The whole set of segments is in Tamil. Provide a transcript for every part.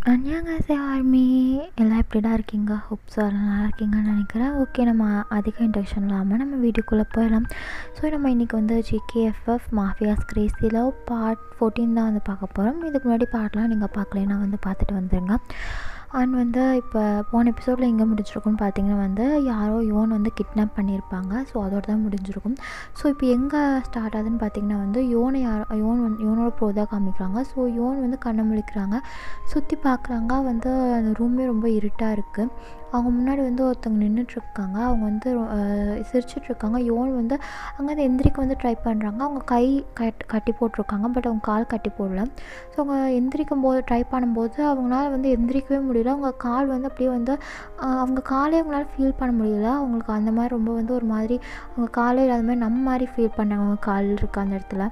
안녕하세요 ஆர்மி எல்லாம் எப்படிடா இருக்கீங்க ஹோப் ஸோ எல்லாம் நல்லா இருக்கீங்கன்னு நினைக்கிறேன் ஓகே நம்ம அதிக இன்ட்ரக்ஷன் இல்லாமல் நம்ம வீடியோக்குள்ளே போயிடலாம் ஸோ நம்ம இன்றைக்கி வந்து ஜிகேஎஃப்எஃப் மாஃபியாஸ் கிரேசியில் பார்ட் ஃபோர்டீன் தான் வந்து பார்க்க போகிறோம் இதுக்கு முன்னாடி பார்ட்லாம் நீங்கள் பார்க்கலைன்னா வந்து பார்த்துட்டு வந்துடுங்க அண்ட் வந்து இப்போ போன எபிசோடில் எங்கே முடிச்சிருக்கும்னு பார்த்தீங்கன்னா வந்து யாரோ யோன் வந்து கிட்னாப் பண்ணியிருப்பாங்க ஸோ அதோட தான் முடிஞ்சிருக்கும் ஸோ இப்போ எங்கே ஸ்டார்ட் ஆகுதுன்னு பார்த்தீங்கன்னா வந்து யோனை யார் யோன் வந்து யோனோட ப்ரோ தான் காமிக்கிறாங்க ஸோ யோன் வந்து கண்ணை முழிக்கிறாங்க சுற்றி பார்க்குறாங்க வந்து அந்த ரூமே ரொம்ப இருட்டாக இருக்குது அவங்க முன்னாடி வந்து ஒருத்தவங்க நின்றுட்டுருக்காங்க அவங்க வந்து சிரிச்சிட்ருக்காங்க யோன் வந்து அங்கேருந்து எந்திரிக்க வந்து ட்ரை பண்ணுறாங்க அவங்க கை கட் கட்டி போட்டிருக்காங்க பட் அவங்க கால் கட்டி போடல ஸோ அவங்க எந்திரிக்கும் போது ட்ரை பண்ணும்போது அவங்களால வந்து எந்திரிக்கவே முடியல அவங்க கால் வந்து அப்படியே வந்து அவங்க காலே அவங்களால ஃபீல் பண்ண முடியல அவங்களுக்கு அந்த மாதிரி ரொம்ப வந்து ஒரு மாதிரி அவங்க காலே இல்லாத மாதிரி நம்ம மாதிரி ஃபீல் பண்ணாங்க அவங்க கால் இருக்குது அந்த இடத்துல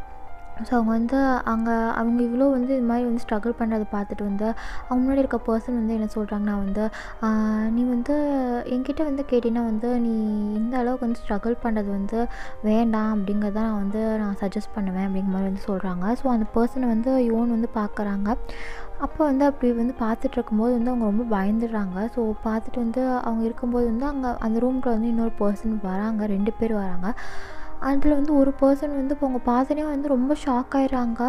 ஸோ அவங்க வந்து அங்கே அவங்க இவ்வளோ வந்து இது மாதிரி வந்து ஸ்ட்ரகிள் பண்ணுறதை பார்த்துட்டு வந்து அவங்க முன்னாடி இருக்க பர்சன் வந்து என்ன சொல்கிறாங்கன்னா வந்து நீ வந்து என்கிட்ட வந்து கேட்டிங்கன்னா வந்து நீ இந்த அளவுக்கு வந்து ஸ்ட்ரகிள் பண்ணுறது வந்து வேண்டாம் அப்படிங்கிறத நான் வந்து நான் சஜஸ்ட் பண்ணுவேன் அப்படிங்கிற மாதிரி வந்து சொல்கிறாங்க ஸோ அந்த பர்சனை வந்து யோன் வந்து பார்க்குறாங்க அப்போ வந்து அப்படி வந்து பார்த்துட்டு இருக்கும்போது வந்து அவங்க ரொம்ப பயந்துடுறாங்க ஸோ பார்த்துட்டு வந்து அவங்க இருக்கும்போது வந்து அங்கே அந்த ரூம்குள்ள வந்து இன்னொரு பர்சன் வராங்க ரெண்டு பேர் வராங்க அதில் வந்து ஒரு பர்சன் வந்து இப்போ அவங்க பார்த்தோன்னே வந்து ரொம்ப ஷாக் ஆயிடுறாங்க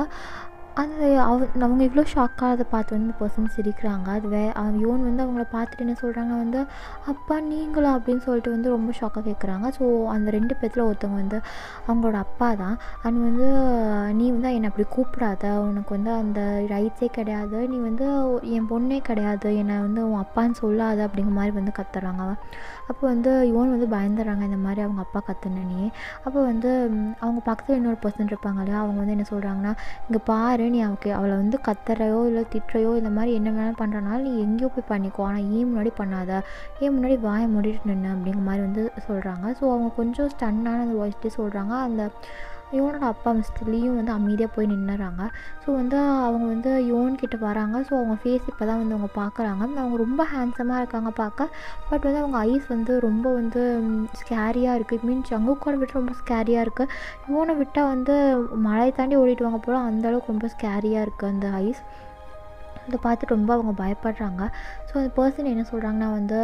அது அவ அவங்க இவ்வளோ ஷாக் ஆகிறத பார்த்து வந்து பர்சன் சிரிக்கிறாங்க அது வே யோன் வந்து அவங்கள பார்த்துட்டு என்ன சொல்கிறாங்க வந்து அப்பா நீங்களா அப்படின்னு சொல்லிட்டு வந்து ரொம்ப ஷாக்காக கேட்குறாங்க ஸோ அந்த ரெண்டு பேர்த்தில் ஒருத்தவங்க வந்து அவங்களோட அப்பா தான் அண்ட் வந்து நீ வந்து என்னை அப்படி கூப்பிடாத உனக்கு வந்து அந்த ரைட்ஸே கிடையாது நீ வந்து என் பொண்ணே கிடையாது என்னை வந்து உன் அப்பான்னு சொல்லாத அப்படிங்கிற மாதிரி வந்து கத்துறாங்க அப்போ வந்து யோன் வந்து பயந்துடுறாங்க இந்த மாதிரி அவங்க அப்பா கத்துனனே அப்போ வந்து அவங்க பக்கத்தில் இன்னொரு பர்சன் இருப்பாங்க இல்லையா அவங்க வந்து என்ன சொல்கிறாங்கன்னா இங்கே பாரு நீ அவக்கு அவளை வந்து கத்துறையோ இல்லை திட்டுறையோ இந்த மாதிரி என்ன வேணாலும் பண்ணுறனால நீ எங்கேயோ போய் பண்ணிக்கோ ஆனால் ஏன் முன்னாடி பண்ணாத ஏன் முன்னாடி வாயை மூடிட்டு நின்று அப்படிங்கிற மாதிரி வந்து சொல்கிறாங்க ஸோ அவங்க கொஞ்சம் ஸ்டன்னான அந்த வாய்ஸ்லேயே சொல்கிறாங்க அந்த யோனோட அப்பா மிஸ்டர் லீயும் வந்து அமைதியாக போய் நின்றுறாங்க ஸோ வந்து அவங்க வந்து யோன் கிட்ட வராங்க ஸோ அவங்க ஃபேஸ் இப்போ தான் வந்து அவங்க பார்க்குறாங்க அவங்க ரொம்ப ஹேண்ட்ஸமாக இருக்காங்க பார்க்க பட் வந்து அவங்க ஐஸ் வந்து ரொம்ப வந்து ஸ்கேரியாக இருக்குது மீன்ஸ் ஜங்குக்கோட விட்டு ரொம்ப ஸ்கேரியாக இருக்குது யோனை விட்டால் வந்து மழை தாண்டி ஓடிட்டு வாங்க போல அந்தளவுக்கு ரொம்ப ஸ்கேரியாக இருக்குது அந்த ஐஸ் அதை பார்த்து ரொம்ப அவங்க பயப்படுறாங்க ஸோ அந்த பர்சன் என்ன சொல்கிறாங்கன்னா வந்து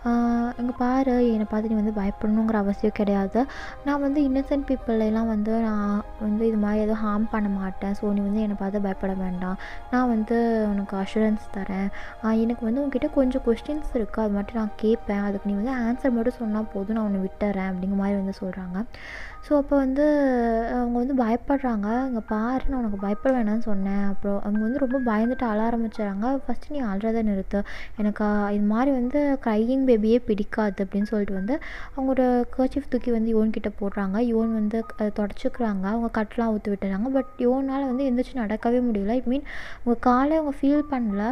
இங்கே பாரு என்னை பார்த்து நீ வந்து பயப்படணுங்கிற அவசியம் கிடையாது நான் வந்து இன்னசென்ட் பீப்புளெல்லாம் வந்து நான் வந்து இது மாதிரி எதுவும் ஹார்ம் பண்ண மாட்டேன் ஸோ நீ வந்து என்னை பார்த்து பயப்பட வேண்டாம் நான் வந்து உனக்கு அஷூரன்ஸ் தரேன் எனக்கு வந்து உங்ககிட்ட கொஞ்சம் கொஸ்டின்ஸ் இருக்குது அது மட்டும் நான் கேட்பேன் அதுக்கு நீ வந்து ஆன்சர் மட்டும் சொன்னால் போதும் நான் உன்னை விட்டுறேன் அப்படிங்கிற மாதிரி வந்து சொல்கிறாங்க ஸோ அப்போ வந்து அவங்க வந்து பயப்படுறாங்க இங்கே பாரு நான் உனக்கு பயப்பட வேணாம்னு சொன்னேன் அப்புறம் அவங்க வந்து ரொம்ப பயந்துட்டு அழ ஆரம்பிச்சிடுறாங்க ஃபஸ்ட்டு நீ அழுறதை நிறுத்து எனக்கு இது மாதிரி வந்து க்ரையிங் பேபியே பிடிக்காது அப்படின்னு சொல்லிட்டு வந்து அவங்களோட கர்ச்சிஃப் தூக்கி வந்து யோன் கிட்ட போடுறாங்க யோன் வந்து அதை தொடச்சிக்கிறாங்க அவங்க கட்டெலாம் ஊற்றி விட்டுறாங்க பட் யோனால் வந்து எந்திரிச்சு நடக்கவே முடியல ஐ மீன் அவங்க காலை அவங்க ஃபீல் பண்ணல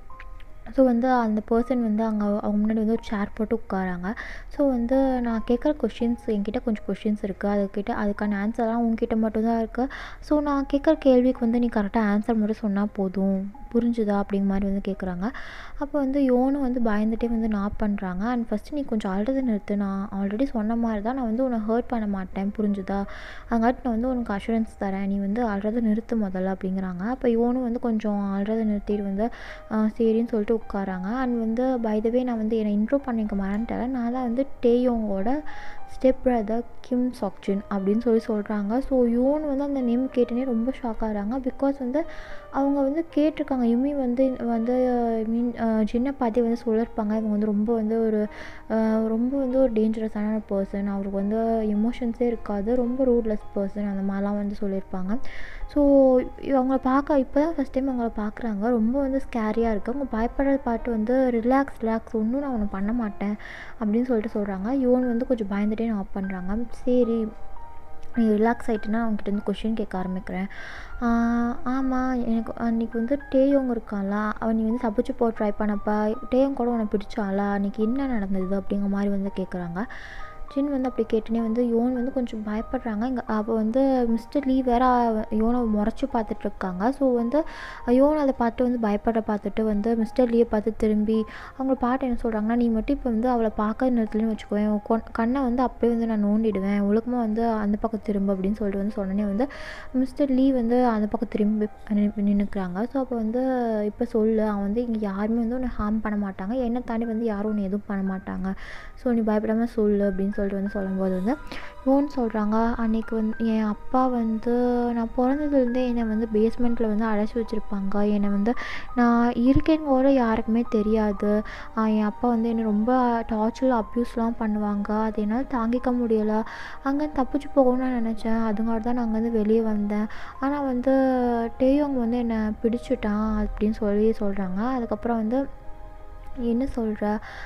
ஸோ வந்து அந்த பர்சன் வந்து அங்கே அவங்க முன்னாடி வந்து ஒரு சேர் போட்டு உட்காராங்க ஸோ வந்து நான் கேட்குற கொஷின்ஸ் என்கிட்ட கொஞ்சம் கொஷின்ஸ் இருக்குது அதுக்கிட்ட அதுக்கான ஆன்சர்லாம் உங்ககிட்ட மட்டும்தான் இருக்குது ஸோ நான் கேட்குற கேள்விக்கு வந்து நீ கரெக்டாக ஆன்சர் மட்டும் சொன்னால் போதும் புரிஞ்சுதா அப்படிங்கிற மாதிரி வந்து கேட்குறாங்க அப்போ வந்து யோனும் வந்து பயந்துகிட்டே வந்து நாப் பண்ணுறாங்க அண்ட் ஃபஸ்ட்டு நீ கொஞ்சம் அழுறது நிறுத்து நான் ஆல்ரெடி சொன்ன மாதிரி தான் நான் வந்து உன்னை ஹர்ட் பண்ண மாட்டேன் புரிஞ்சுதா அங்காட்டி நான் வந்து உனக்கு அஷூரன்ஸ் தரேன் நீ வந்து அழுறதை நிறுத்து முதல்ல அப்படிங்கிறாங்க அப்போ யோனும் வந்து கொஞ்சம் அழுறதை நிறுத்திட்டு வந்து சரின்னு சொல்லிட்டு உட்காராங்க அண்ட் வந்து பைதவே நான் வந்து என்னை இன்ட்ரூவ் பண்ணிக்க மறந்துட்டேன் நான் தான் வந்து டேயோங்கோட ஸ்டெப் பிரதர் கிம் சாக்ஜின் அப்படின்னு சொல்லி சொல்கிறாங்க ஸோ யோன் வந்து அந்த நேம் கேட்டனே ரொம்ப ஷாக் ஆகிறாங்க பிகாஸ் வந்து அவங்க வந்து கேட்டிருக்காங்க யுமி வந்து வந்து மீன் சின்ன பாத்தி வந்து சொல்லியிருப்பாங்க இவங்க வந்து ரொம்ப வந்து ஒரு ரொம்ப வந்து ஒரு டேஞ்சரஸான பர்சன் அவருக்கு வந்து எமோஷன்ஸே இருக்காது ரொம்ப ரூட்லெஸ் பர்சன் அந்த மாதிரிலாம் வந்து சொல்லியிருப்பாங்க ஸோ அவங்கள பார்க்க இப்போ தான் ஃபஸ்ட் டைம் அவங்கள பார்க்குறாங்க ரொம்ப வந்து ஸ்கேரியாக இருக்குது அவங்க பயப்படுறத பார்த்து வந்து ரிலாக்ஸ் ரிலாக்ஸ் ஒன்றும் நான் ஒன்று பண்ண மாட்டேன் அப்படின்னு சொல்லிட்டு சொல்கிறாங்க யோன் வந்து கொஞ்சம் பயந்துட்டே நான் ஆஃப் பண்ணுறாங்க சரி நீ ரிலாக்ஸ் ஆகிட்டுனா அவங்ககிட்ட வந்து கொஷின் கேட்க ஆரம்பிக்கிறேன் ஆமாம் எனக்கு அன்றைக்கி வந்து டேயோங் இருக்கான்ல அவன் நீ வந்து தப்பிச்சு போக ட்ரை பண்ணப்ப டேயோங் கூட உனக்கு பிடிச்சாளா அன்றைக்கி என்ன நடந்தது அப்படிங்கிற மாதிரி வந்து கேட்குறாங்க ஜின் வந்து அப்படி கேட்டனே வந்து யோன் வந்து கொஞ்சம் பயப்படுறாங்க இங்கே அப்போ வந்து மிஸ்டர் லீ வேற யோனை முறைச்சி பார்த்துட்டு இருக்காங்க ஸோ வந்து யோன் அதை பார்த்து வந்து பயப்பட பார்த்துட்டு வந்து மிஸ்டர் லீயை பார்த்து திரும்பி அவங்க பாட்டு என்ன சொல்கிறாங்கன்னா நீ மட்டும் இப்போ வந்து அவளை பார்க்க நிறுத்தலன்னு வச்சுக்கோயேன் உன் கொ- கண்ணை வந்து அப்படியே வந்து நான் நோண்டிடுவேன் ஒழுக்கமாக வந்து அந்த பக்கம் திரும்ப அப்படின்னு சொல்லிட்டு வந்து சொன்னோன்னே வந்து மிஸ்டர் லீ வந்து அந்த பக்கம் திரும்பி நின்றுக்கிறாங்க ஸோ அப்போ வந்து இப்போ சொல்லு அவன் வந்து இங்கே யாருமே வந்து உன்னை ஹார்ம் பண்ண மாட்டாங்க என்னை தாண்டி வந்து யாரும் உன்னை எதுவும் பண்ண மாட்டாங்க ஸோ நீ பயப்படாமல் சொல்லு அப்படின்னு சொல்லிட்டு வந்து சொல்லும்போது வந்து யோன்னு சொல்கிறாங்க அன்னைக்கு வந்து என் அப்பா வந்து நான் பிறந்ததுலேருந்தே என்னை வந்து பேஸ்மெண்ட்டில் வந்து அடைச்சி வச்சுருப்பாங்க என்னை வந்து நான் இருக்கேன்னு கூட யாருக்குமே தெரியாது ஆஹ் என் அப்பா வந்து என்னை ரொம்ப டார்ச்சர் அப்யூஸ்லாம் பண்ணுவாங்க அது என்னால் தாங்கிக்க முடியலை அங்கே தப்பிச்சு போகணும்னு நான் நினச்சேன் அதுங்காட்டி தான் நான் அங்கேருந்து வெளியே வந்தேன் ஆனால் வந்து டேயோங் வந்து என்னை பிடிச்சிட்டான் அப்படின்னு சொல்லி சொல்கிறாங்க அதுக்கப்புறம் வந்து என்ன சொல்கிற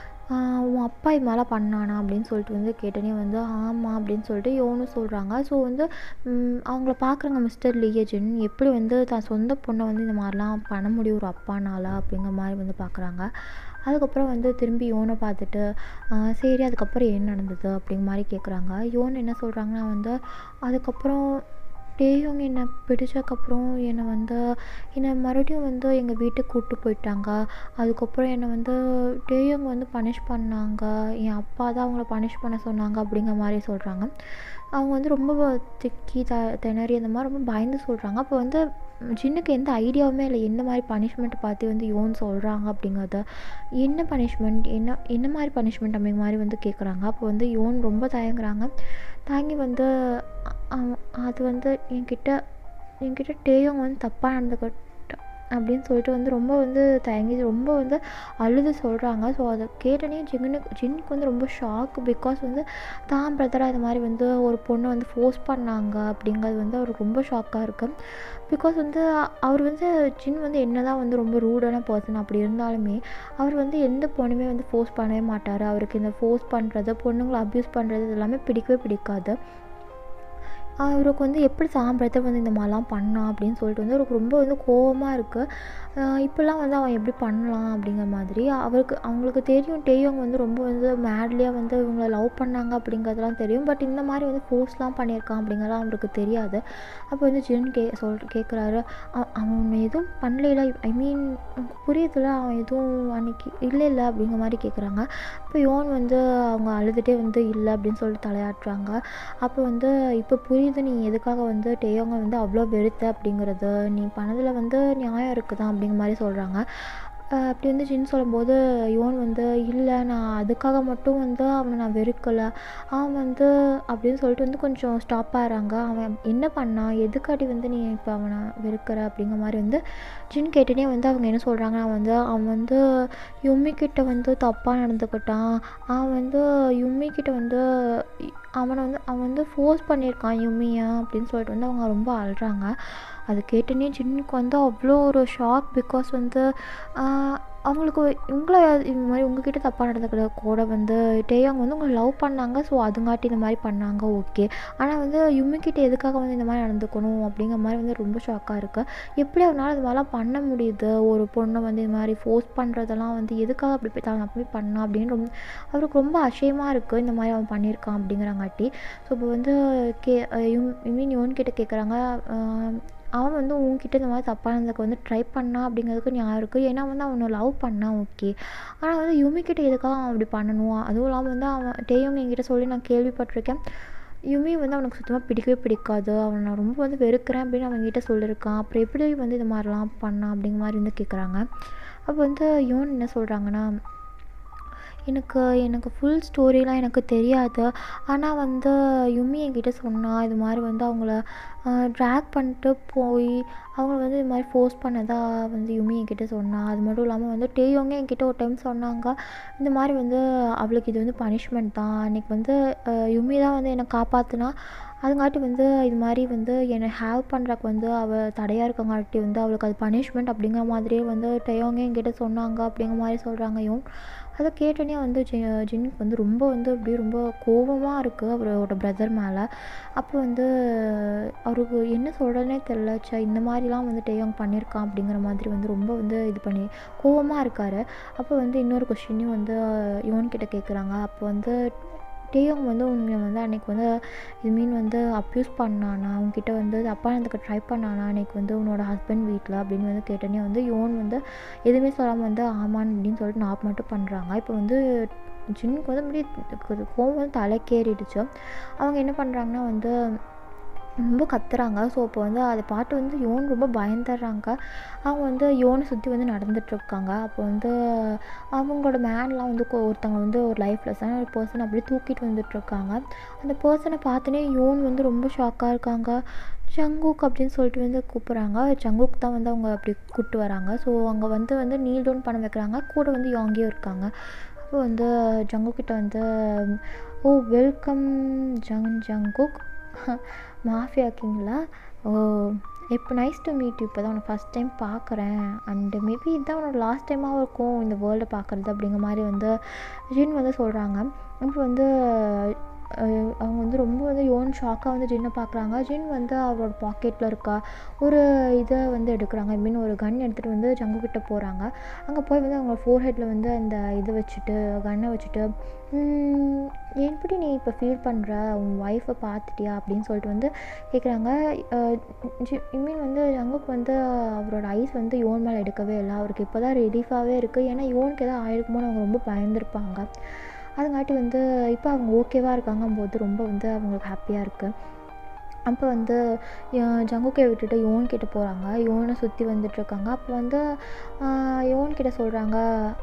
உன் அப்பா இது மாதிரிலாம் பண்ணானா அப்படின்னு சொல்லிட்டு வந்து கேட்டனே வந்து ஆமாம் அப்படின்னு சொல்லிட்டு யோனும் சொல்கிறாங்க ஸோ வந்து ம், அவங்கள பார்க்குறாங்க மிஸ்டர் லியஜன் எப்படி வந்து தான் சொந்த பொண்ணை வந்து இந்த மாதிரிலாம் பண்ண முடியும் ஒரு அப்பானால அப்படிங்கிற மாதிரி வந்து பார்க்குறாங்க அதுக்கப்புறம் வந்து திரும்பி யோனை பார்த்துட்டு "ஆ, சரி அதுக்கப்புறம் என்ன நடந்தது அப்படிங்கிற மாதிரி கேட்குறாங்க யோன் என்ன சொல்கிறாங்கன்னா வந்து அதுக்கப்புறம் டேயோங் என்னை பிடிச்சதுக்கப்புறம் என்னை வந்து என்னை மறுபடியும் வந்து எங்கள் வீட்டுக்கு கூப்பிட்டு போயிட்டாங்க அதுக்கப்புறம் என்னை வந்து டேயோங் வந்து பனிஷ் பண்ணாங்க என் அப்பா தான் அவங்கள பனிஷ் பண்ண சொன்னாங்க அப்படிங்கிற மாதிரி சொல்கிறாங்க அவங்க வந்து ரொம்ப திக்கி த திணறி அந்த மாதிரி ரொம்ப பயந்து சொல்கிறாங்க அப்போ வந்து ஜின்னுக்கு எந்த ஐடியாவுமே இல்லை என்ன மாதிரி பனிஷ்மெண்ட் பார்த்து வந்து யோன் சொல்கிறாங்க அப்படிங்கிறத என்ன பனிஷ்மெண்ட் என்ன என்ன மாதிரி பனிஷ்மெண்ட் அப்படிங்கிற மாதிரி வந்து கேட்குறாங்க அப்போ வந்து யோன் ரொம்ப தயங்குறாங்க தாங்கி வந்து அ- அவன் அது வந்து என்கிட்ட என்கிட்ட டேயோங் வந்து தப்பாக நடந்துக்கிட்ட அப்படின்னு சொல்லிட்டு வந்து ரொம்ப வந்து தயங்கி ரொம்ப வந்து அழுது சொல்கிறாங்க ஸோ அதை கேட்டனே ஜின்னுக்கு ஜின்னுக்கு வந்து ரொம்ப ஷாக் பிகாஸ் வந்து தான் பிரதராக இது மாதிரி வந்து ஒரு பொண்ணை வந்து ஃபோர்ஸ் பண்ணாங்க அப்படிங்கிறது வந்து அவருக்கு ரொம்ப ஷாக்காக இருக்குது பிகாஸ் வந்து அவர் வந்து ஜின் வந்து என்ன தான் வந்து ரொம்ப ரூடான பர்சன் அப்படி இருந்தாலுமே அவர் வந்து எந்த பொண்ணுமே வந்து ஃபோர்ஸ் பண்ணவே மாட்டார் அவருக்கு இந்த ஃபோர்ஸ் பண்ணுறது பொண்ணுங்களை அப்யூஸ் பண்ணுறது இது எல்லாமே பிடிக்கவே பிடிக்காது அவருக்கு வந்து எப்படி சாம்பிரத்தை வந்து இந்த மாதிரிலாம் பண்ணான் அப்படின்னு சொல்லிட்டு வந்து அவருக்கு ரொம்ப வந்து கோவமாக இருக்குது இப்போல்லாம் வந்து அவன் எப்படி பண்ணலாம் அப்படிங்கிற மாதிரி அவருக்கு அவங்களுக்கு தெரியும் டேயோங் வந்து ரொம்ப வந்து மேட்லியாக வந்து இவங்கள லவ் பண்ணாங்க அப்படிங்கிறதுலாம் தெரியும் பட் இந்த மாதிரி வந்து ஃபோர்ஸ்லாம் பண்ணியிருக்கான் அப்படிங்கிறலாம் அவருக்கு தெரியாது அப்போ வந்து ஜின் கே சொல் கேட்குறாரு அவன் எதுவும் பண்ணல ஐ மீன் புரியுதுல அவன் எதுவும் அன்னைக்கு இல்லை இல்லை அப்படிங்கிற மாதிரி கேட்குறாங்க அப்போ யோன் வந்து அவங்க அழுதுகிட்டே வந்து இல்லை அப்படின்னு சொல்லிட்டு தலையாட்டுறாங்க அப்போ வந்து இப்போ புரியுது நீ எதுக்காக வந்து டேயோங்க வந்து அவ்வளோ வெறுத்த அப்படிங்கிறது நீ பண்ணதில் வந்து நியாயம் இருக்குதான் அப்படிங்கிற மாதிரி சொல்கிறாங்க அப்படி வந்து ஜின் சொல்லும்போது யோன் வந்து இல்லை நான் அதுக்காக மட்டும் வந்து அவனை நான் வெறுக்கலை அவன் வந்து அப்படின்னு சொல்லிட்டு வந்து கொஞ்சம் ஸ்டாப் ஆகிறாங்க அவன் என்ன பண்ணான் எதுக்காட்டி வந்து நீ இப்போ அவனை வெறுக்கிற அப்படிங்கிற மாதிரி வந்து ஜின் கேட்டுனே வந்து அவங்க என்ன சொல்கிறாங்கன்னா வந்து அவன் வந்து யும்மி கிட்ட வந்து தப்பாக நடந்துக்கிட்டான் அவன் வந்து யும்மி கிட்ட வந்து அவனை வந்து அவன் வந்து ஃபோர்ஸ் பண்ணியிருக்கான் யும்மியை அப்படின்னு சொல்லிட்டு வந்து அவங்க ரொம்ப அழுறாங்க அது கேட்டோன்னே ஜின்னுக்கு வந்து அவ்வளோ ஒரு ஷாக் பிகாஸ் வந்து அவங்களுக்கு உங்களை இது மாதிரி உங்ககிட்ட தப்பாக நடந்துக்கிற கூட வந்து டேயாங் வந்து உங்களை லவ் பண்ணாங்க ஸோ அதுங்காட்டி இந்த மாதிரி பண்ணாங்க ஓகே ஆனால் வந்து யும்மிக்கிட்ட எதுக்காக வந்து இந்த மாதிரி நடந்துக்கணும் அப்படிங்கிற மாதிரி வந்து ரொம்ப ஷாக்காக இருக்குது எப்படி அவனால் இது மாதிரிலாம் பண்ண முடியுது ஒரு பொண்ணை வந்து இது மாதிரி ஃபோர்ஸ் பண்ணுறதெல்லாம் வந்து எதுக்காக அப்படி போய் தான் அப்படி பண்ணான் அப்படின்னு ரொம்ப அவருக்கு ரொம்ப அஷயமாக இருக்குது இந்த மாதிரி அவன் பண்ணியிருக்கான் அப்படிங்கிறங்காட்டி ஸோ இப்போ வந்து கே யும் யுமின் யோன் கிட்ட கேட்குறாங்க அவன் வந்து உன்கிட்ட இந்த மாதிரி தப்பானதுக்கு வந்து ட்ரை பண்ணான் அப்படிங்கிறதுக்கு ஞாபகம் இருக்குது ஏன்னா வந்து அவனை லவ் பண்ணான் ஓகே ஆனால் வந்து யுமி கிட்ட எதுக்காக அவன் அப்படி பண்ணணும் அதுவும் இல்லாமல் வந்து அவன் டேயும் என்கிட்ட சொல்லி நான் கேள்விப்பட்டிருக்கேன் யுமி வந்து அவனுக்கு சுத்தமாக பிடிக்கவே பிடிக்காது அவனை நான் ரொம்ப வந்து வெறுக்கிறேன் அப்படின்னு அவன்கிட்ட சொல்லியிருக்கான் அப்புறம் எப்படி வந்து இது மாதிரிலாம் பண்ணான் அப்படிங்கிற மாதிரி வந்து கேட்குறாங்க அப்போ வந்து யோன் என்ன சொல்கிறாங்கன்னா எனக்கு எனக்கு ஃபுல் ஸ்டோரிலாம் எனக்கு தெரியாது ஆனால் வந்து யும்மி என்கிட்ட சொன்னா இது மாதிரி வந்து அவங்கள ட்ராக் பண்ணிட்டு போய் அவங்கள வந்து இது மாதிரி ஃபோர்ஸ் பண்ணதா வந்து யும்மி என்கிட்ட சொன்னா அது மட்டும் இல்லாமல் வந்து டேயோங்க என்கிட்ட ஒரு டைம் சொன்னாங்க இந்த மாதிரி வந்து அவளுக்கு இது வந்து பனிஷ்மெண்ட் தான் அன்றைக்கி வந்து யும்மி தான் வந்து என்னை காப்பாற்றினா அதுங்காட்டி வந்து இது மாதிரி வந்து என்னை ஹேவ் பண்ணுறக்கு வந்து அவள் தடையாக இருக்கங்காட்டி வந்து அவளுக்கு அது பனிஷ்மெண்ட் அப்படிங்கிற மாதிரியே வந்து டேயோங்க என்கிட்ட சொன்னாங்க அப்படிங்கிற மாதிரி சொல்கிறாங்க யோன் அதை கேட்டோன்னே வந்து ஜி ஜின்னுக்கு வந்து ரொம்ப வந்து அப்படியே ரொம்ப கோபமாக இருக்குது அவரோட பிரதர் மேலே அப்போ வந்து அவருக்கு என்ன சொல்கிறதுனே தெரில ச்சே இந்த மாதிரிலாம் வந்து டேயோங் பண்ணியிருக்கான் அப்படிங்கிற மாதிரி வந்து ரொம்ப வந்து இது பண்ணி கோபமாக இருக்கார் அப்போ வந்து இன்னொரு கொஷினையும் வந்து யுவன் கிட்ட கேட்குறாங்க அப்போ வந்து டேயோங் வந்து உன்னை வந்து அன்றைக்கி வந்து இது மீன் வந்து அப்யூஸ் பண்ணானா உன்கிட்ட வந்து தப்பாக நடந்துக்க ட்ரை பண்ணானா அன்றைக்கி வந்து உன்னோட ஹஸ்பண்ட் வீட்டில் அப்படின்னு வந்து கேட்டோன்னே வந்து யோன் வந்து எதுவுமே சொல்லாமல் வந்து ஆமான்னு அப்படின்னு சொல்லிட்டு நாப் மட்டும் பண்ணுறாங்க இப்போ வந்து ஜின்னுக்கு வந்து அப்படியே கோவம் வந்து தலைக்கேறிடுச்சு அவங்க என்ன பண்ணுறாங்கன்னா வந்து ரொம்ப கத்துறாங்க ஸோ அப்போ வந்து அதை பார்த்து வந்து யோன் ரொம்ப பயந்துடுறாங்க அவங்க வந்து யோனை சுற்றி வந்து நடந்துட்டுருக்காங்க அப்போ வந்து அவங்களோட மேன்லாம் வந்து கொ- ஒருத்தவங்க வந்து ஒரு லைஃப்லெஸ்ஸான ஒரு பர்சன் அப்படியே தூக்கிட்டு வந்துட்டுருக்காங்க அந்த பர்சனை பார்த்தோன்னே யோன் வந்து ரொம்ப ஷாக்காக இருக்காங்க ஜங்குக் அப்படின்னு சொல்லிட்டு வந்து கூப்பிட்றாங்க ஜங்குக் தான் வந்து அவங்க அப்படி கூப்பிட்டு வராங்க ஸோ அங்கே வந்து வந்து நீல் டவுன் பண்ண வைக்கிறாங்க கூட வந்து யாங்கியும் இருக்காங்க அப்போ வந்து ஜங்குக்கிட்ட வந்து oh welcome Jung Jungkook mafia கிங்களா ஓ இப்போ நைஸ் டு மீட் இப்போ தான் உன்னை ஃபஸ்ட் டைம் பார்க்குறேன் அண்டு மேபி இதுதான் உன்னோட லாஸ்ட் டைமாக இருக்கும் இந்த வேர்ல்டை பார்க்குறது அப்படிங்கிற மாதிரி வந்து ஜின் வந்து சொல்கிறாங்க இப்போ வந்து அஹ், அவங்க வந்து ரொம்ப வந்து யோன் ஷாக்காக வந்து ஜின்னை பார்க்குறாங்க ஜின் வந்து அவரோட பாக்கெட்டில் இருக்கா ஒரு இதை வந்து எடுக்கிறாங்க ஐ மீன் ஒரு கன் எடுத்துகிட்டு வந்து ஜங்கு கிட்ட போகிறாங்க அங்கே போய் வந்து அவங்க ஃபோர்ஹெட்டில் வந்து அந்த இது வச்சுட்டு கன்னை வச்சுட்டு "ம், எப்படி நீ இப்போ ஃபீல் பண்ணுற உன் ஒய்ஃபை பார்த்துட்டியா அப்படின்னு சொல்லிட்டு வந்து கேட்குறாங்க ஐ மீன் வந்து ஜங்குக்கு வந்து அவரோட ஐஸ் வந்து யோன் மேலே எடுக்கவே இல்லை அவருக்கு இப்போ தான் ரிலீஃபாகவே இருக்குது ஏன்னா யோனுக்கு எதாவது ஆயிருக்குமோன்னு அவங்க ரொம்ப பயந்துருப்பாங்க அதுங்காட்டி வந்து இப்போ அவங்க ஓகேவாக இருக்காங்கும்போது ரொம்ப வந்து அவங்களுக்கு ஹாப்பியாக இருக்குது அப்போ வந்து ய- ஜங்குக்கை விட்டுட்டு யோன் கிட்ட போகிறாங்க யோனை சுற்றி வந்துட்டுருக்காங்க அப்போ வந்து ஆஹ், யோன் கிட்ட சொல்கிறாங்க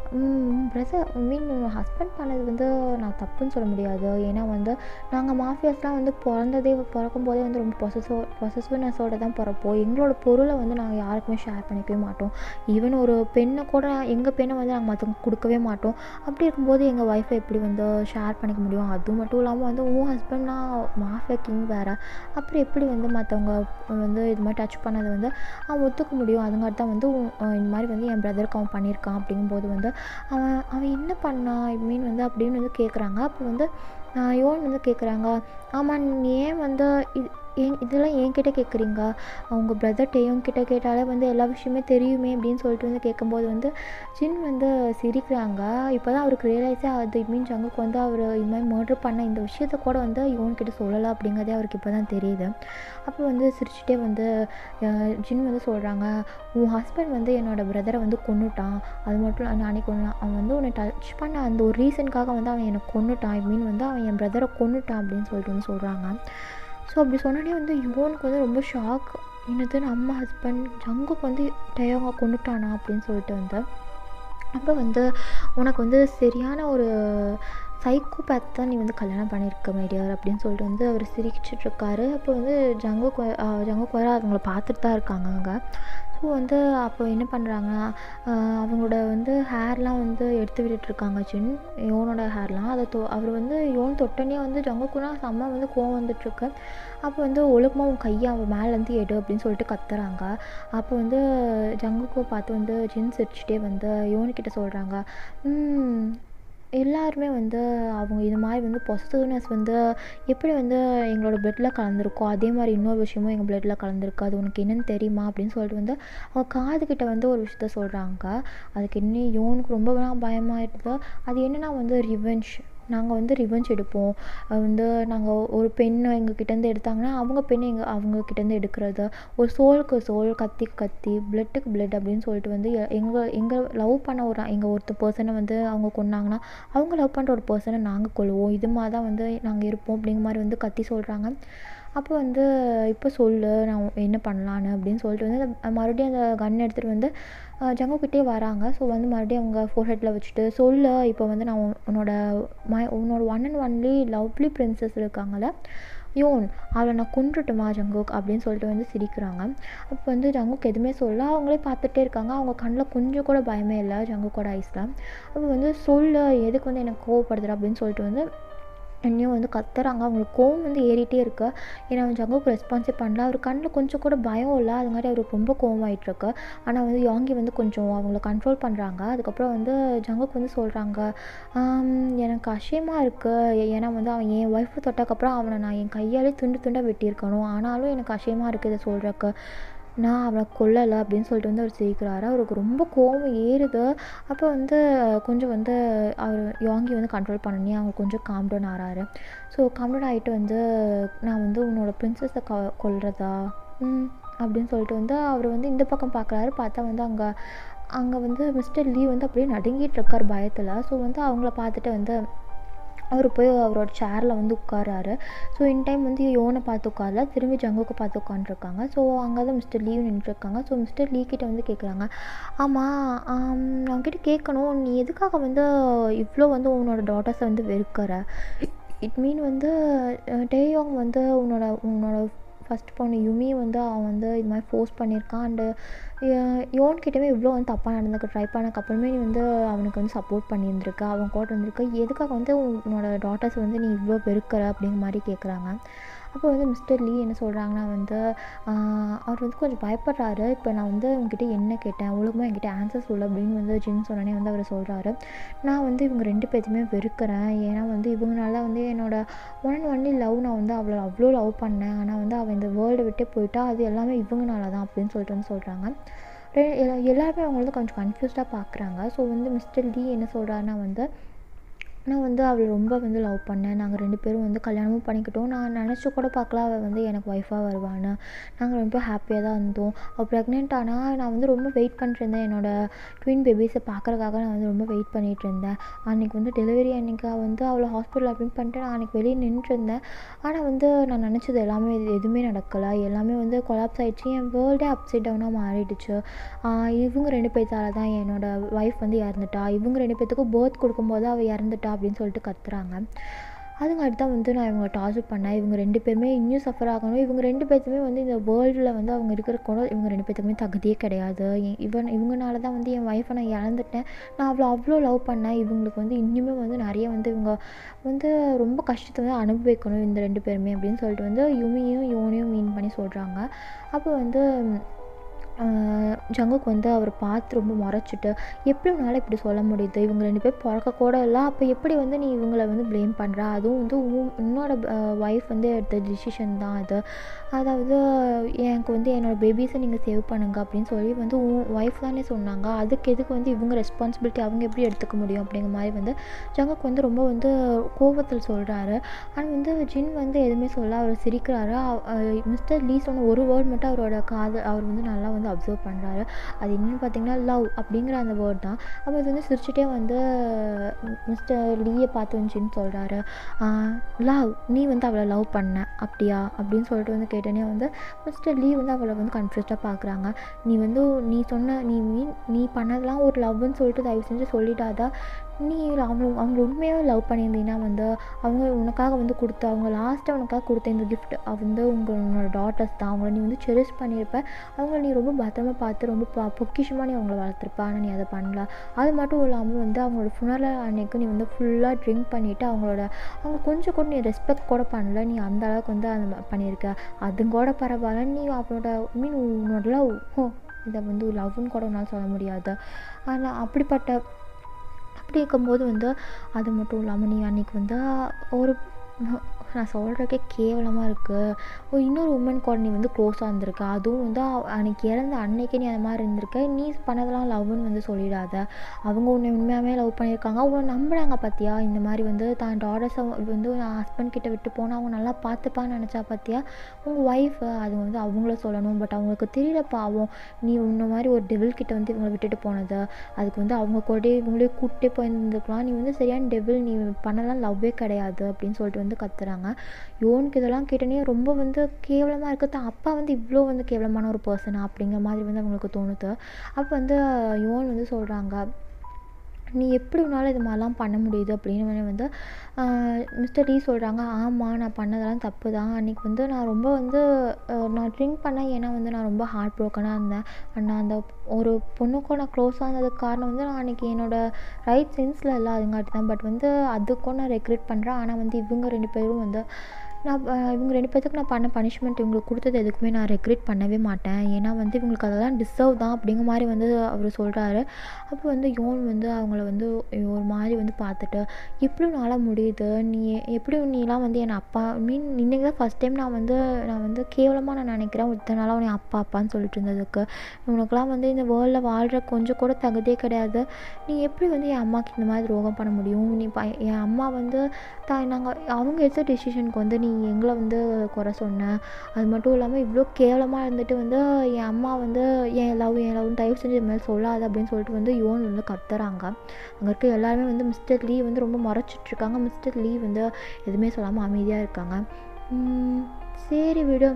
பிரதர் மீன் உன் ஹஸ்பண்ட் பண்ணது வந்து நான் தப்புன்னு சொல்ல முடியாது ஏன்னா வந்து நாங்கள் மாஃபியாஸ்லாம் வந்து பிறந்ததே பிறக்கும் போதே வந்து ரொம்ப பொசஸோ பொசசிவ்னஸோட தான் பிறப்போம் எங்களோட பொருளை வந்து நாங்கள் யாருக்குமே ஷேர் பண்ணிக்கவே மாட்டோம் ஈவன் ஒரு பெண்ணை கூட எங்கள் பெண்ணை வந்து நாங்கள் மற்றவங்க கொடுக்கவே மாட்டோம் அப்படி இருக்கும்போது எங்கள் ஒய்ஃபை எப்படி வந்து ஷேர் பண்ணிக்க முடியும் அது மட்டும் இல்லாமல் வந்து உன் ஹஸ்பண்ட்னா மாஃபியா கிங் வேறு அப்புறம் எப்படி வந்து மற்றவங்க வந்து இது மாதிரி டச் பண்ணதை வந்து அவன் ஒத்துக்க முடியும் அதுங்காட்டி தான் வந்து உன்- அஹ் இந்த மாதிரி வந்து என் பிரதருக்கு அவன் பண்ணியிருக்கான் அப்படிங்கும்போது வந்து அவன் அவன் என்ன பண்ணான் ஐ மீன் வந்து அப்படின்னு வந்து கேட்குறாங்க அப்போ வந்து ஆஹ் யோன் வந்து கேட்குறாங்க ஆமாம் நீ ஏன் வந்து இது ஏன் இதெல்லாம் என்கிட்ட கேட்குறீங்க அவங்க பிரதர் டேயோங் கிட்ட கேட்டாலே வந்து எல்லா விஷயமே தெரியுமே அப்படின்னு சொல்லிட்டு வந்து கேட்கும்போது வந்து ஜின் வந்து சிரிக்கிறாங்க இப்போ தான் அவருக்கு ரியலைஸே ஆகுது மீன் ஜங்குக்கு வந்து அவர் இது மாதிரி மர்டர் பண்ண இந்த விஷயத்த கூட வந்து யோன் கிட்ட சொல்லலை அப்படிங்கிறதே அவருக்கு இப்போ தான் தெரியுது அப்போ வந்து சிரிச்சுட்டே வந்து அஹ், ஜின் வந்து சொல்கிறாங்க உன் ஹஸ்பண்ட் வந்து என்னோட பிரதரை வந்து கொன்னுட்டான் அது மட்டும் இல்லை அன்னைக்கு ஒன்று அவன் வந்து உன்னை டச் பண்ண அந்த ஒரு ரீசனுக்காக வந்து அவன் என்னை கொன்னுட்டான் ஐ மீன் வந்து அவன் என் பிரதரை கொன்னுட்டான் அப்படின்னு சொல்லிட்டு வந்து சொல்கிறாங்க ஸோ அப்படி சொன்னோடனே வந்து யுவனுக்கு வந்து ரொம்ப ஷாக் என்னது நம்ம ஹஸ்பண்ட் ஜங்குக்கு வந்து டயோங்க கொண்டுட்டானா அப்படின்னு சொல்லிட்டு வந்து அப்போ வந்து உனக்கு வந்து சரியான ஒரு சைக்கோபேத் தான் நீ வந்து கல்யாணம் பண்ணியிருக்க மைடியர் அப்படின்னு சொல்லிட்டு வந்து அவர் சிரிச்சிட்டு இருக்காரு அப்போ வந்து ஜங்குக்கு வ- ஆஹ் ஜங்குக்கு வர அவங்கள பார்த்துட்டு தான் இருக்காங்க அங்கே ஸோ வந்து அப்போ என்ன பண்ணுறாங்கன்னா அவங்களோட வந்து ஹேர்லாம் வந்து எடுத்து விட்டுட்டு இருக்காங்க சின் யோனோட ஹேர்லாம் அதை தொ அவர் வந்து யோன் தொட்டனே வந்து ஜங்குக்குனா செம்ம வந்து கோவம் வந்துட்டுருக்கு அப்போ வந்து ஒழுக்கமாக உன் கையை அவன் மேலேருந்து எடு அப்படின்னு சொல்லிட்டு கத்துறாங்க அப்போ வந்து ஜங்குக்கோ பார்த்து வந்து ஜின் சிரிச்சுட்டே வந்து யோனிக்கிட்ட சொல்கிறாங்க எல்லாருமே வந்து அவங்க இது மாதிரி வந்து பொசிட்டிவ்னஸ் வந்து எப்படி வந்து எங்களோட பிளட்டில் கலந்துருக்கோ அதே மாதிரி இன்னொரு விஷயமும் எங்கள் பிளட்டில் கலந்துருக்கு அது உனக்கு என்னன்னு தெரியுமா அப்படின்னு சொல்லிட்டு வந்து அவங்க காதுகிட்ட வந்து ஒரு விஷயத்த சொல்கிறாங்க அதுக்கு இன்னும் யோனுக்கு ரொம்ப பயமாயிடுது அது என்னன்னா வந்து ரிவெஞ்ச் நாங்கள் வந்து ரிவெஞ்ச் எடுப்போம் அது வந்து நாங்கள் ஒரு பெண்ணை எங்ககிட்டேருந்து எடுத்தாங்கன்னா அவங்க பெண்ணை எங்கள் அவங்கக்கிட்டேருந்து எடுக்கிறது ஒரு சோலுக்கு சோல் கத்திக்கு கத்தி பிளட்டுக்கு பிளட் அப்படின்னு சொல்லிட்டு வந்து எ- எங்கள் எங்கள் லவ் பண்ண ஒரு எங்கள் ஒருத்த பர்சனை வந்து அவங்க கொன்னாங்கன்னா அவங்க லவ் பண்ணுற ஒரு பர்சனை நாங்கள் கொள்வோம் இது மாதிரி தான் வந்து நாங்கள் இருப்போம் அப்படிங்கிற மாதிரி வந்து கத்தி சொல்கிறாங்க அப்போ வந்து இப்போ சொல்லு நான் என்ன பண்ணலான்னு அப்படின்னு சொல்லிட்டு வந்து அந்த மறுபடியும் அந்த கன் எடுத்துகிட்டு வந்து ஜங்குக்கிட்டே வராங்க ஸோ வந்து மறுபடியும் அவங்க ஃபோர்ஹெட்டில் வச்சுட்டு சொல்லு இப்போ வந்து நான் உன்- உன்னோட மை உன்னோட one and only lovely princess இருக்காங்கல்ல யோன் அவளை நான் கொன்றுட்டுமா ஜங்குக் அப்படின்னு சொல்லிட்டு வந்து சிரிக்கிறாங்க அப்போ வந்து ஜங்குக் எதுவுமே சொல்ல அவங்களே பார்த்துட்டே இருக்காங்க அவங்க கண்ணில் கொஞ்சம் கூட பயமே இல்லை ஜங்குக்கோட ஐஸில் அப்போ வந்து சொல்லு எதுக்கு வந்து எனக்கு கோவப்படுத்துற அப்படின்னு சொல்லிட்டு வந்து என்னையும் வந்து கத்துறாங்க அவங்களுக்கு கோவம் வந்து ஏறிட்டே இருக்கு ஏன்னா அவன் ஜங்குக்கு ரெஸ்பான்ஸே பண்ணல அவர் கண்ணில் கொஞ்சம் கூட பயம் இல்லை அது மாதிரி அவருக்கு ரொம்ப கோவமாயிட்டு இருக்கு ஆனால் வந்து யாங்கி வந்து கொஞ்சம் அவங்கள கண்ட்ரோல் பண்ணுறாங்க அதுக்கப்புறம் வந்து ஜங்குக்கு வந்து சொல்கிறாங்க எனக்கு அசியமாக இருக்குது ஏன்னா வந்து அவன் என் ஒய்ஃபை தொட்டக்கப்புறம் அவனை நான் என் கையாலே துண்டு துண்டாக வெட்டியிருக்கணும் ஆனாலும் எனக்கு அசியமாக இருக்குது இதை சொல்கிறக்கு நான் அவளை கொல்லலை அப்படின்னு சொல்லிட்டு வந்து அவர் சிரிக்கிறாரு அவருக்கு ரொம்ப கோவம் ஏறுது அப்போ வந்து கொஞ்சம் வந்து அவர் யோங்கி வந்து கண்ட்ரோல் பண்ணி அவங்க கொஞ்சம் காம் டவுன் ஆகிறாரு ஸோ காம் டவுன் ஆகிட்டு வந்து நான் வந்து உன்னோட ப்ரின்ஸஸை க கொல்றதா ம் அப்படின்னு சொல்லிட்டு வந்து அவர் வந்து இந்த பக்கம் பார்க்குறாரு பார்த்தா வந்து அங்கே அங்கே வந்து மிஸ்டர் லீ வந்து அப்படியே நடுங்கிட்டு இருக்கார் பயத்தில் ஸோ வந்து அவங்கள பார்த்துட்டு வந்து அவர் போய் அவரோட சேரில் வந்து உட்காராரு ஸோ இன் டைம் வந்து யோனை பார்த்து உட்காரல திரும்பி ஜங்குக்கு பார்த்து உட்காந்துருக்காங்க ஸோ அங்கே தான் மிஸ்டர் லீவ் நின்றுருக்காங்க ஸோ மிஸ்டர் லீ கிட்ட வந்து கேட்குறாங்க ஆமாம் நான் உங்ககிட்ட கேட்கணும் நீ எதுக்காக வந்து இவ்வளோ வந்து உன்னோட டாட்டர்ஸை வந்து வெறுக்கிற இட் மீன் வந்து டேயோங் வந்து உன்னோட உன்னோட ஃபஸ்ட் பொண்ணு யுமி வந்து அவன் வந்து இது மாதிரி ஃபோர்ஸ் பண்ணியிருக்கான் அண்டு யோன் கிட்டவே இவ்வளோ வந்து தப்பாக நடந்துக்க ட்ரை பண்ணக்கப்புறமே நீ வந்து அவனுக்கு வந்து சப்போர்ட் பண்ணியிருந்திருக்க அவன் கூட இருந்திருக்க எதுக்காக வந்து உன்னோட டாட்டர்ஸ் வந்து நீ இவ்வளோ வெறுக்கிற அப்படிங்கிற மாதிரி கேட்குறாங்க அப்போ வந்து மிஸ்டர் லீ என்ன சொல்கிறாங்கன்னா வந்து அவர் வந்து கொஞ்சம் பயப்படுறாரு இப்போ நான் வந்து உங்ககிட்ட என்ன கேட்டேன் ஒழுக்கமாக என்கிட்ட ஆன்சர் சொல்லு அப்படின்னு வந்து ஜின் சொன்னோடனே வந்து அவர் சொல்கிறாரு நான் வந்து இவங்க ரெண்டு பேர்த்தையுமே வெறுக்கிறேன் ஏன்னா வந்து இவங்கனால வந்து என்னோட ஒன் அண்ட் ஒன்லி லவ் நான் வந்து அவ்வளோ அவ்வளோ லவ் பண்ணேன் ஆனால் வந்து அவள் இந்த வேர்ல்டை விட்டே போயிட்டா அது எல்லாமே இவங்கனால தான் அப்படின்னு சொல்லிட்டு வந்து சொல்கிறாங்க எல்லாருமே அவங்க வந்து கொஞ்சம் கன்ஃபியூஸ்டாக பார்க்குறாங்க ஸோ வந்து மிஸ்டர் லீ என்ன சொல்கிறாருன்னா வந்து நான் வந்து அவளை ரொம்ப வந்து லவ் பண்ணேன் நாங்கள் ரெண்டு பேரும் வந்து கல்யாணமும் பண்ணிக்கிட்டோம் நான் நினச்சி கூட பார்க்கல அவள் வந்து எனக்கு ஒய்ஃபாக வருவான்னு நாங்கள் ரொம்ப ஹாப்பியாக தான் இருந்தோம் அவள் ப்ரெக்னென்ட் ஆனால் நான் வந்து ரொம்ப வெயிட் பண்ணிட்டுருந்தேன் என்னோடய ட்வின் பேபிஸை பார்க்குறதுக்காக நான் வந்து ரொம்ப வெயிட் பண்ணிகிட்டு இருந்தேன் அன்றைக்கி வந்து டெலிவரி அன்றைக்கி வந்து அவளை ஹாஸ்பிட்டல் அட்மிட் பண்ணிட்டு நான் அன்றைக்கி வெளியே நின்றுருந்தேன் ஆனால் வந்து நான் நினச்சது எல்லாமே எதுவுமே நடக்கலை எல்லாமே வந்து கொலாப்ஸ் ஆகிடுச்சு என் வேர்ல்டே அப்சைட் டவுனாக மாறிடுச்சு இவங்க ரெண்டு பேர்த்தால தான் என்னோடய ஒய்ஃப் வந்து இறந்துட்டா இவங்க ரெண்டு பேர்த்துக்கும் பேர்த் கொடுக்கும்போது அவள் இறந்துட்டா அப்படின்னு சொல்லிட்டு கத்துறாங்க அதுங்காட்டி தான் வந்து நான் இவங்க டார்ச்சர் பண்ணேன் இவங்க ரெண்டு பேருமே இன்னும் சஃபர் ஆகணும் இவங்க ரெண்டு பேர்த்துமே வந்து இந்த வேர்ல்டில் வந்து அவங்க இருக்கிற கூட இவங்க ரெண்டு பேர்த்துக்குமே தகுதியே கிடையாது இவன் இவங்கனால தான் வந்து என் ஒய்ஃபை நான் இழந்துட்டேன் நான் அவ்வளோ அவ்வளோ லவ் பண்ணேன் இவங்களுக்கு வந்து இன்னுமே வந்து நிறைய வந்து இவங்க வந்து ரொம்ப கஷ்டத்தை வந்து அனுபவிக்கணும் இந்த ரெண்டு பேருமே அப்படின்னு சொல்லிட்டு வந்து யுமியும் யோனியும் மீன் பண்ணி சொல்கிறாங்க அப்போ வந்து ஜங்குக்கு வந்து அவர் பார்த்து ரொம்ப முறைச்சிட்டு எப்படி உன்னால் இப்படி சொல்ல முடியுது இவங்க ரெண்டு பேர் பிறக்க கூட இல்லை அப்போ எப்படி வந்து நீ இவங்கள வந்து ப்ளேம் பண்ணுற அதுவும் வந்து உன் உன்னோட ஒய்ஃப் வந்து எடுத்த டிசிஷன் தான் அது அதாவது எனக்கு வந்து என்னோடய பேபிஸை நீங்கள் சேவ் பண்ணுங்க அப்படின்னு சொல்லி வந்து உன் ஒய்ஃப் தானே சொன்னாங்க அதுக்கு எதுக்கு வந்து இவங்க ரெஸ்பான்சிபிலிட்டி அவங்க எப்படி எடுத்துக்க முடியும் அப்படிங்கிற மாதிரி வந்து ஜங்குக்கு வந்து ரொம்ப வந்து கோபத்தில் சொல்கிறாரு ஆனால் வந்து ஜின் வந்து எதுவுமே சொல்ல அவர் சிரிக்கிறாரு மிஸ்டர் லீ சொன்ன ஒரு வேர்ட் மட்டும் அவரோட காதல் அவர் வந்து நல்லா வந்து அப்சர்வ் பண்ணுறாரு அது என்னென்னு பார்த்தீங்கன்னா லவ் அப்படிங்கிற அந்த வேர்ட் தான் அப்போ இது வந்து சிரிச்சுட்டே வந்து மிஸ்டர் லீயை பார்த்து வந்துச்சின்னு சொல்கிறாரு லவ் நீ வந்து அவளை லவ் பண்ண அப்படியா அப்படின்னு சொல்லிட்டு வந்து கேட்டேனே வந்து மிஸ்டர் லீ வந்து அவளை வந்து கன்ஃபியூஸ்டாக பார்க்குறாங்க நீ வந்து நீ சொன்ன நீ மீன் நீ பண்ணதெல்லாம் ஒரு லவ்னு சொல்லிட்டு தயவு செஞ்சு சொல்லிட்டாதா நீ அவங்க அவங்க உண்மையாக லவ் பண்ணியிருந்தீங்கன்னா வந்து அவங்க உனக்காக வந்து கொடுத்த அவங்க லாஸ்ட்டாக உனக்காக கொடுத்த இந்த கிஃப்ட் வந்து உங்களோட டாட்டர்ஸ் தான் அவங்கள நீ வந்து செரிஷ் பண்ணியிருப்ப அவங்கள நீ ரொம்ப பத்திரமா பார்த்து ரொம்ப ப பொக்கிஷமாக நீ அவங்கள வளர்த்துருப்ப ஆனால் நீ அதை பண்ணல அது மட்டும் இல்லாமல் வந்து அவங்களோட ஃபுனரல் அன்னைக்கு நீ வந்து ஃபுல்லாக ட்ரிங்க் பண்ணிவிட்டு அவங்களோட அவங்க கொஞ்சம் கூட நீ ரெஸ்பெக்ட் கூட பண்ணல நீ அந்த அளவுக்கு வந்து அந்த பண்ணியிருக்க அது கூட பரவாயில்ல நீ அவனோட மீன் உன்னோட லவ் இதை வந்து லவ்னு கூட உன்னால் சொல்ல முடியாது ஆனால் அப்படிப்பட்ட அப்படி இருக்கும்போது வந்து அது மட்டும் இல்லாமல் நீ அன்றைக்கி வந்து ஒரு நான் சொல்கிறக்கே கேவலமாக இருக்குது இன்னொரு உமன் கூட நீ வந்து க்ளோஸாக இருந்திருக்க அதுவும் வந்து அன்றைக்கி இறந்த அன்னைக்கே நீ அந்த மாதிரி இருந்திருக்க நீ பண்ணதெல்லாம் லவ்னு வந்து சொல்லிடாத அவங்க உன்னை உண்மையாகவே லவ் பண்ணியிருக்காங்க அவங்க நம்புகிறாங்க பார்த்தியா இந்த மாதிரி வந்து தான் டாட்டர்ஸை வந்து நான் ஹஸ்பண்ட் கிட்ட விட்டு போனால் அவங்க நல்லா பார்த்துப்பான்னு நினச்சா பார்த்தியா உங்கள் ஒய்ஃபு அது வந்து அவங்கள சொல்லணும் பட் அவங்களுக்கு தெரியல பாவம் நீ உன்ன மாதிரி ஒரு டெவில் கிட்ட வந்து இவங்களை விட்டுட்டு போனது அதுக்கு வந்து அவங்க கூட இவங்களே கூப்பிட்டே போயிருந்துருக்கலாம் நீ வந்து சரியான டெவில் நீ பண்ணலாம் லவ்வே கிடையாது அப்படின்னு சொல்லிட்டு வந்து கத்துறாங்க யோனுக்கு இதெல்லாம் கேட்டோன்னே ரொம்ப வந்து கேவலமாக இருக்குது தான் அப்பா வந்து இவ்வளோ வந்து கேவலமான ஒரு பர்சனா அப்படிங்கிற மாதிரி வந்து அவங்களுக்கு தோணுது அப்போ வந்து யோன் வந்து சொல்கிறாங்க நீ எப்படி உன்னால் இது மாதிரிலாம் பண்ண முடியுது அப்படின்னு வந்து மிஸ்டர் டீ சொல்கிறாங்க ஆமாம் நான் பண்ணதெல்லாம் தப்பு தான் அன்றைக்கி வந்து நான் ரொம்ப வந்து நான் ட்ரிங்க் பண்ணேன் ஏன்னா வந்து நான் ரொம்ப ஹார்ட் ப்ரோக்கனாக இருந்தேன் நான் அந்த ஒரு பொண்ணுக்கும் நான் க்ளோஸாக இருந்ததுக்கு காரணம் வந்து நான் அன்றைக்கி என்னோடய ரைட் சென்ஸில் இல்லை அதுங்காட்டி தான் பட் வந்து அதுக்கும் நான் ரெக்ரெட் பண்ணுறேன் ஆனால் வந்து இவங்க ரெண்டு பேரும் வந்து நான் அஹ், இவங்க ரெண்டு பேர்த்துக்கு நான் பண்ண பனிஷ்மெண்ட் இவங்களுக்கு கொடுத்தது எதுக்குமே நான் ரெக்ரெட் பண்ணவே மாட்டேன் ஏன்னா வந்து இவங்களுக்கு அதெல்லாம் டிசர்வ் தான் அப்படிங்கிற மாதிரி வந்து அவர் சொல்கிறாரு அப்போ வந்து யோன் வந்து அவங்கள வந்து ஒரு மாதிரி வந்து பார்த்துட்டு எப்படி உன்னால் முடியுது நீ எப்படி நீலாம் வந்து என் அப்பா மீன் இன்றைக்கி தான் ஃபஸ்ட் டைம் நான் வந்து நான் வந்து கேவலமாக நான் நினைக்கிறேன் இத்தனை நாளாக உன்னை அப்பா அப்பான்னு சொல்லிட்டு இருந்ததுக்கு உனக்குலாம் வந்து இந்த வேர்ல்டில் வாழ்கிற கொஞ்சம் கூட தகுதியே கிடையாது நீ எப்படி வந்து என் அம்மாவுக்கு இந்த மாதிரி துரோகம் பண்ண முடியும் நீ ப என் அம்மா வந்து தான் நாங்கள் அவங்க எடுத்த டெசிஷனுக்கு வந்து நீ எங்களை வந்து குறை சொன்ன அது மட்டும் இல்லாமல் இவ்வளோ கேவலமாக இருந்துட்டு வந்து என் அம்மா வந்து என் லவ் என் லவ் தயவு செஞ்சு இது மாதிரி சொல்லாத அப்படின்னு சொல்லிட்டு வந்து யோன் வந்து கத்துறாங்க அங்கே இருக்க எல்லாருமே வந்து மிஸ்டர் லீ வந்து ரொம்ப முறைச்சிட்ருக்காங்க மிஸ்டர் லீ வந்து எதுவுமே சொல்லாமல் அமைதியாக இருக்காங்க உம், சரி விடு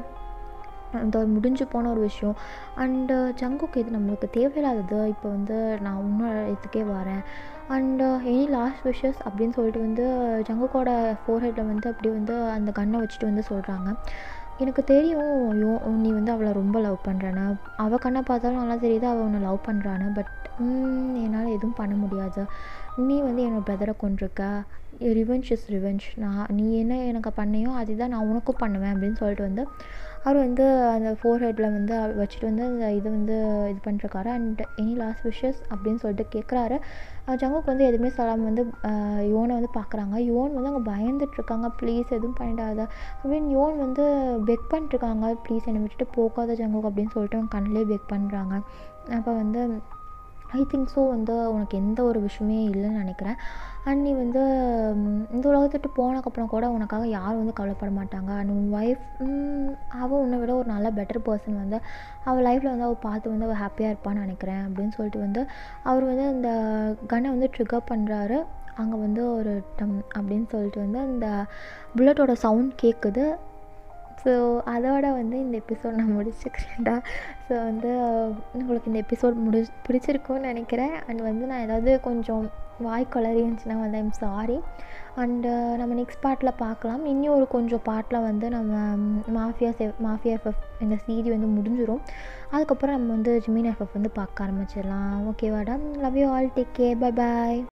அந்த முடிஞ்சு போன ஒரு விஷயம் அண்டு ஜங்குக்கு இது நம்மளுக்கு தேவையில்லாதது இப்போ வந்து நான் இன்னும் இதுக்கே வரேன் அண்டு எனி லாஸ்ட் விஷஸ் அப்படின்னு சொல்லிட்டு வந்து ஜங்குக்கோட ஃபோர்ஹெட்டில் வந்து அப்படியே வந்து அந்த கன்னை வச்சுட்டு வந்து சொல்கிறாங்க எனக்கு தெரியும் யோ நீ வந்து அவளை ரொம்ப லவ் பண்ணுறேன்னு அவள் கண்ணை பார்த்தாலும் நல்லா தெரியுது அவள் உன்னை லவ் பண்ணுறான்னு பட் என்னால் எதுவும் பண்ண முடியாது நீ வந்து என்னோட பிரதரை கொண்டிருக்க ரிவெஞ்ச் இஸ் ரிவெஞ்ச் நான் நீ என்ன எனக்கு பண்ணியோ அதுதான் நான் உனக்கும் பண்ணுவேன் அப்படின்னு சொல்லிட்டு வந்து அவர் வந்து அந்த ஃபோர் ஹெட்டில் வந்து அவர் வச்சுட்டு வந்து அந்த இது வந்து இது பண்ணிருக்காரு அண்ட் எனி லாஸ்ட் விஷஸ் அப்படின்னு சொல்லிட்டு கேட்குறாரு ஜங்குக்கு வந்து எதுவுமே சொல்லாமல் வந்து ஆஹ் யோனை வந்து பார்க்குறாங்க யோன் வந்து அங்கே பயந்துட்டுருக்காங்க ப்ளீஸ் எதுவும் பண்ணிடாத அப்படின்னு யோன் வந்து பெக் பண்ணிட்டுருக்காங்க ப்ளீஸ் என்னை விட்டுட்டு போகாத ஜங்குக் அப்படின்னு சொல்லிட்டு அவங்க கண்ணிலே பெக் பண்ணுறாங்க அப்போ வந்து ஐ திங்க் ஸோ வந்து உனக்கு எந்த ஒரு விஷயமே இல்லைன்னு நினைக்கிறேன் அண்ட் நீ வந்து ம், இந்த உலகத்தை விட்டு போனதுக்கப்புறம் கூட உனக்காக யாரும் வந்து கவலைப்பட மாட்டாங்க அண்ட் உன் ஒய்ஃப் அவள் உன்னை விட ஒரு நல்ல பெட்டர் பர்சன் வந்து அவள் லைஃப்பில் வந்து அவள் பார்த்து வந்து அவள் ஹாப்பியாக இருப்பான்னு நினைக்கிறேன் அப்படின்னு சொல்லிட்டு வந்து அவர் வந்து அந்த கன்னை வந்து ட்ரிகர் பண்ணுறாரு அங்கே வந்து ஒரு டம் அப்படின்னு சொல்லிட்டு வந்து அந்த புல்லட்டோட சவுண்ட் கேட்குது ஸோ அதோட வந்து இந்த எபிசோட் நான் முடிச்சுக்கிறேன்டா ஸோ வந்து உங்களுக்கு இந்த எபிசோட் முடி பிடிச்சிருக்கும்னு நினைக்கிறேன் அண்ட் வந்து நான் ஏதாவது கொஞ்சம் வாய் கலரி இருந்துச்சுன்னா வந்து ஐம் சாரி அண்டு நம்ம நெக்ஸ்ட் பார்ட்டில் பார்க்கலாம் இன்னும் ஒரு கொஞ்சம் பார்ட்டில் வந்து நம்ம மாஃபியா செ மாஃபியா எஃப்எஃப் இந்த சீரி வந்து முடிஞ்சிடும் அதுக்கப்புறம் நம்ம வந்து ஜிமின் எஃப்எஃப் வந்து பார்க்க ஆரம்பிச்சிடலாம் ஓகேவாடா love you all take care bye bye